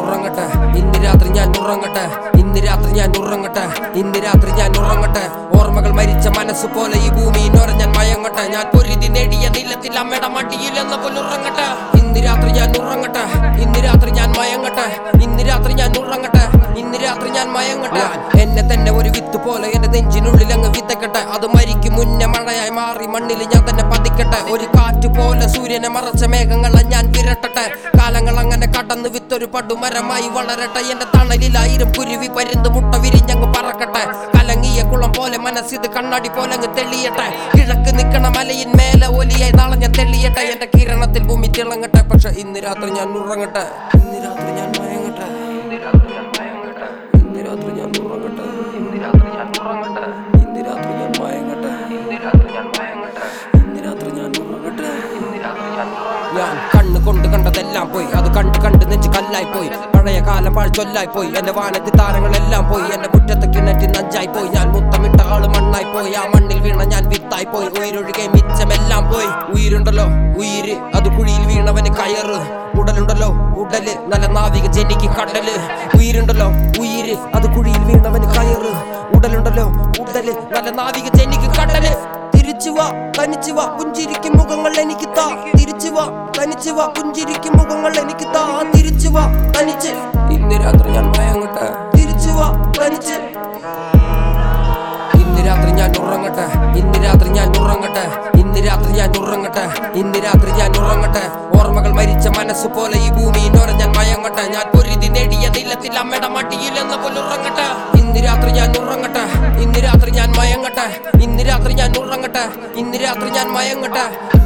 ഉറങ്ങട്ടെ ഇന്ന് രാത്രി ഞാൻ ഉറങ്ങട്ടെ ഇന്ന് രാത്രി ഞാൻ ഉറങ്ങട്ടെ ഇന്ന് രാത്രി ഞാൻ ഉറങ്ങട്ടെ ഓർമ്മകൾ മരിച്ച മനസ്സ് പോലെ ഈ ഭൂമിയിനോര ഞാൻ മയങ്ങട്ടെ ഞാൻ പൊരുതി നേടിയ നിലത്തിൽ അമ്മയുടെ മടിയിൽ എന്ന പോലെ ഉറങ്ങട്ടെ ഇന്ന് രാത്രി ഞാൻ ഉറങ്ങട്ടെ ഇന്ന് രാത്രി ഞാൻ മയങ്ങട്ടെ ഇന്ന് രാത്രി ഞാൻ ഉറങ്ങട്ടെ ഇന്ന് രാത്രി ഞാൻ മയങ്ങട്ടെ എന്നെ തന്നെ ഒരു വിത്ത് പോലെ എന്റെ നെഞ്ചിനുള്ളിൽ അങ്ങ് വിത്തക്കട്ടെ അത് മരിക്കും മുന്നേ മഴയായി മാറി മണ്ണിൽ ഞാൻ തന്നെ പതിക്കട്ടെ ഒരു കാറ്റ് പോലെ സൂര്യനെ മറച്ച മേഘങ്ങളെ ഞാൻ വിരട്ടട്ടെ കാലങ്ങൾ അങ്ങനെ കടന്ന് വിത്തൊരു പടുമരമായി വളരട്ടെ എന്റെ തണലിലായിരം കുരുവി പരുന്ത് മുട്ട വിരിഞ്ഞങ്ങ് പറക്കട്ടെ കലങ്ങിയ കുളം പോലെ മനസ്സിത് കണ്ണാടി പോലെ അങ്ങ് തെളിയട്ടെ കിഴക്ക് നിക്കണ മലയിൻ മേലെ ഒലിയായി നാളെ ഞാൻ തെളിയട്ടെ എന്റെ കിരണത്തിൽ ഭൂമി തിളങ്ങട്ടെ പക്ഷെ ഇന്ന് രാത്രി ഞാൻ ഉറങ്ങട്ടെ ഇന്ന് രാത്രി ഞാൻ മയങ്ങട്ടെ ഇന്ന് രാത്രി ഞാൻ മയങ്ങട്ടെ ഇന്ന് രാത്രി ഞാൻ ഉറങ്ങട്ടെ ഇന്ന് രാത്രി ഞാൻ ഉറങ്ങട്ടെ ഇന്ന് രാത്രി ഞാൻ മയങ്ങട്ടെ ഇന്ന് രാത്രി ഞാൻ മയങ്ങട്ടെ ഇന്ന് രാത്രി ഞാൻ ഉറങ്ങട്ടെ ഇന്ന് രാത്രി ഞാൻ ഞാൻ കണ്ണ് കൊണ്ട് കണ്ടതെല്ലാം പോയി അത് കണ്ട് കണ്ട് നെഞ്ച് കല്ലായി പോയി പഴയ കാലം പാഴ്ചൊല്ലായി പോയി എന്റെ വാനത്തി താരങ്ങളെല്ലാം പോയി എന്റെ മുറ്റത്ത് കിണറ്റി നഞ്ചായി പോയി ഞാൻ മുത്തമിട്ട ആള് മണ്ണായി പോയി ആ മണ്ണിൽ വീണ ഞാൻ വിത്തായി പോയി ഉയരൊഴുകെ മിച്ചമെല്ലാം പോയി ഉயிருണ്ടല്ലോ ഉയിര് അത് കുഴിയിൽ വീണവന് കയറ് ഉടലുണ്ടല്ലോ ഉടല് നല്ല നാവിക ജനിക്ക് കടല് ഉயிருണ്ടല്ലോ ഉയിര് അത് കുഴിയിൽ വീണവന് കയറ് ഉടലുണ്ടല്ലോ ഉടല് നല്ല നാവിക ജനിക്ക് കടല് തിരിച്ചു വാ തനിച്ചു വാ പുഞ്ചിരിക്കും മുഖങ്ങൾ എനിക്ക് താ തിരിച്ചു വാ തനിച്ചു വാ പുഞ്ചിരിക്കും മുഖങ്ങൾ എനിക്ക് താ തിരിച്ചു വാ തനിച്ച് ഇന്ന് രാത്രി ഞാൻ മയങ്ങട്ടെ തിരിച്ചു വാ തനിച്ച് ഇന്ന് രാത്രി ഞാൻ ഉറങ്ങട്ടെ ഇന്ന് രാത്രി ഞാൻ ഉറങ്ങട്ടെ ഇന്ന് രാത്രി ഞാൻ ഉറങ്ങട്ടെ ഇന്ന് രാത്രി ഞാൻ ഉറങ്ങട്ടെ ഓർമ്മകൾ മരിച്ച മനസ്സ് പോലെ ഈ ഭൂമിയിനോര ഞാൻ മയങ്ങട്ടെ ഞാൻ പൊരുതി നേടിയ നിലത്തിൽ അമ്മയുടെ മടിയിൽ എന്ന പോലെ ഉറങ്ങട്ടെ ഇന്ന് രാത്രി ഞാൻ ഉറങ്ങട്ടെ ഇന്ന് രാത്രി ഞാൻ മയങ്ങട്ടെ ഇന്ന് രാത്രി ഞാൻ ഉറങ്ങട്ടെ ഇന്ന് രാത്രി ഞാൻ മയങ്ങട്ടെ